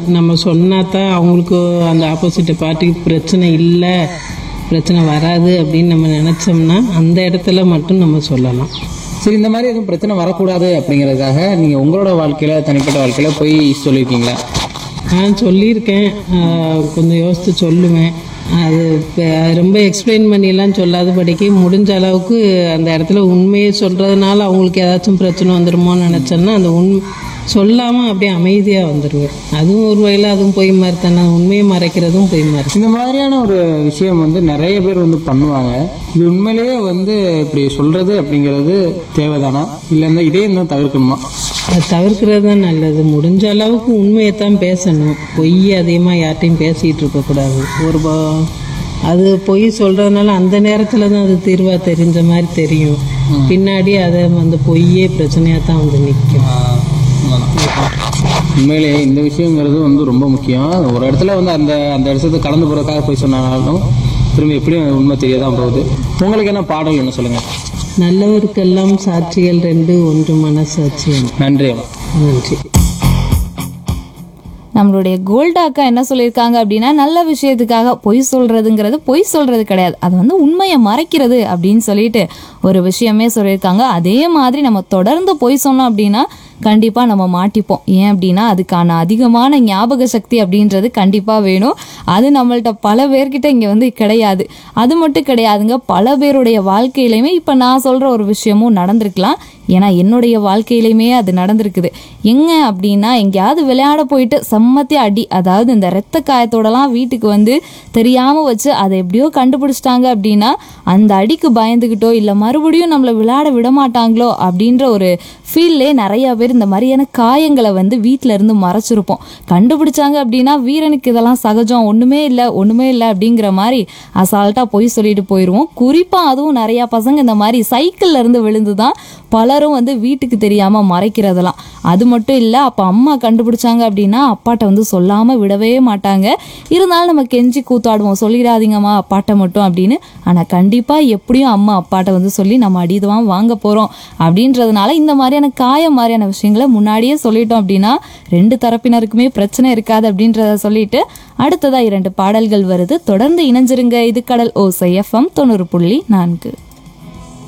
நம்ம சொன்னா தான் அவங்களுக்கு அந்த ஆப்போசிட் பார்ட்டிக்கு பிரச்சனை இல்லை பிரச்சனை வராது அப்படின்னு நம்ம நினச்சோம்னா அந்த இடத்துல மட்டும் நம்ம சொல்லலாம் சரி இந்த மாதிரி எதுவும் பிரச்சனை வரக்கூடாது அப்படிங்கிறதுக்காக நீங்கள் உங்களோட வாழ்க்கையில் தனிப்பட்ட வாழ்க்கையில் போய் சொல்லியிருக்கீங்களா நான் சொல்லியிருக்கேன் ஆஹ் கொஞ்சம் யோசித்து சொல்லுவேன் அது இப்ப ரொம்ப எக்ஸ்பிளைன் பண்ணிலாம் சொல்லாதபடிக்கு முடிஞ்ச அளவுக்கு அந்த இடத்துல உண்மையை சொல்கிறதுனால அவங்களுக்கு ஏதாச்சும் பிரச்சனை வந்துருமோன்னு நினச்சேன்னா அந்த உண் சொல்லாமல் அப்படியே அமைதியாக வந்துடுவேன் அதுவும் ஒரு வகையில் அதுவும் பொய் மாதிரி தானே உண்மையை மறைக்கிறதும் பொய் மாதிரி இந்த மாதிரியான ஒரு விஷயம் வந்து நிறைய பேர் வந்து பண்ணுவாங்க இது உண்மையிலேயே வந்து இப்படி சொல்றது அப்படிங்கிறது தேவைதானா இல்லைன்னா இதே இன்னும் தவிர்க்கணுமா அது தவிர்க்கிறது தான் நல்லது முடிஞ்ச அளவுக்கு உண்மையை தான் பேசணும் பொய் அதிகமாக யார்ட்டையும் பேசிகிட்டு இருக்கக்கூடாது ஒரு ப- அது பொய் சொல்கிறதுனால அந்த நேரத்தில் தான் அது தீர்வாக தெரிஞ்ச மாதிரி தெரியும் பின்னாடி அதை அந்த பொய்யே பிரச்சனையாக தான் வந்து நிற்கும் உண்மையிலேயே இந்த விஷயங்கிறது வந்து ரொம்ப முக்கியம் ஒரு இடத்துல வந்து அந்த அந்த இடத்துல கடந்து போகிறதுக்காக போய் சொன்னாலும் திரும்ப எப்படியும் உண்மை தெரியதான் போகுது உங்களுக்கு என்ன பாடல் என்ன சொல்லுங்க நல்லவருக்கெல்லாம் சாட்சிகள் ரெண்டு ஒன்று மனசாட்சியம் நன்றி அம்மா நன்றி நம்மளுடைய கோல்டு அக்கா என்ன சொல்லியிருக்காங்க அப்படின்னா நல்ல விஷயத்துக்காக பொய் சொல்றதுங்கிறது பொய் சொல்றது கிடையாது அது வந்து உண்மையை மறைக்கிறது அப்படின்னு சொல்லிட்டு ஒரு விஷயமே சொல்லியிருக்காங்க அதே மாதிரி நம்ம தொடர்ந்து பொய் சொன்னோம் அப்படின்னா கண்டிப்பா நம்ம மாட்டிப்போம் ஏன் அப்படின்னா அதுக்கான அதிகமான ஞாபக சக்தி அப்படின்றது கண்டிப்பா வேணும் அது நம்மள்ட்ட பல பேர்கிட்ட இங்க வந்து கிடையாது அது மட்டும் கிடையாதுங்க பல பேருடைய வாழ்க்கையிலையுமே இப்ப நான் சொல்ற ஒரு விஷயமும் நடந்திருக்கலாம் ஏன்னா என்னுடைய வாழ்க்கையிலையுமே அது நடந்திருக்குது எங்க அப்படின்னா எங்கேயாவது விளையாட போயிட்டு செம்மத்தி அடி அதாவது இந்த ரத்த காயத்தோடலாம் வீட்டுக்கு வந்து தெரியாம வச்சு அதை எப்படியோ கண்டுபிடிச்சிட்டாங்க அப்படின்னா அந்த அடிக்கு பயந்துக்கிட்டோ இல்லை மறுபடியும் நம்மளை விளையாட விட மாட்டாங்களோ அப்படின்ற ஒரு ஃபீல்லே நிறைய பேர் இந்த மாதிரியான காயங்களை வந்து வீட்டில இருந்து மறைச்சிருப்போம் கண்டுபிடிச்சாங்க அப்படின்னா வீரனுக்கு இதெல்லாம் சகஜம் ஒண்ணுமே இல்லை ஒண்ணுமே இல்லை அப்படிங்கிற மாதிரி அசால்ட்டா போய் சொல்லிட்டு போயிடுவோம் குறிப்பா அதுவும் நிறைய பசங்க இந்த மாதிரி சைக்கிள்ல இருந்து விழுந்து தான் பலரும் வந்து வீட்டுக்கு தெரியாம மறைக்கிறதெல்லாம் அது மட்டும் இல்லை அப்போ அம்மா கண்டுபிடிச்சாங்க அப்படின்னா அப்பாட்ட வந்து சொல்லாம விடவே மாட்டாங்க இருந்தாலும் நம்ம கெஞ்சி கூத்தாடுவோம் சொல்லிடாதீங்கம்மா அப்பாட்ட மட்டும் அப்படின்னு ஆனா கண்டிப்பா எப்படியும் அம்மா அப்பாட்ட வந்து சொல்லி நம்ம அடிதுவான் வாங்க போறோம் அப்படின்றதுனால இந்த மாதிரியான காயம் மாதிரியான விஷயங்களை முன்னாடியே சொல்லிட்டோம் அப்படின்னா ரெண்டு தரப்பினருக்குமே பிரச்சனை இருக்காது அப்படின்றத சொல்லிட்டு அடுத்ததா இரண்டு பாடல்கள் வருது தொடர்ந்து இணைஞ்சிருங்க இது கடல் ஓசை எஃப்எம் தொண்ணூறு புள்ளி நான்கு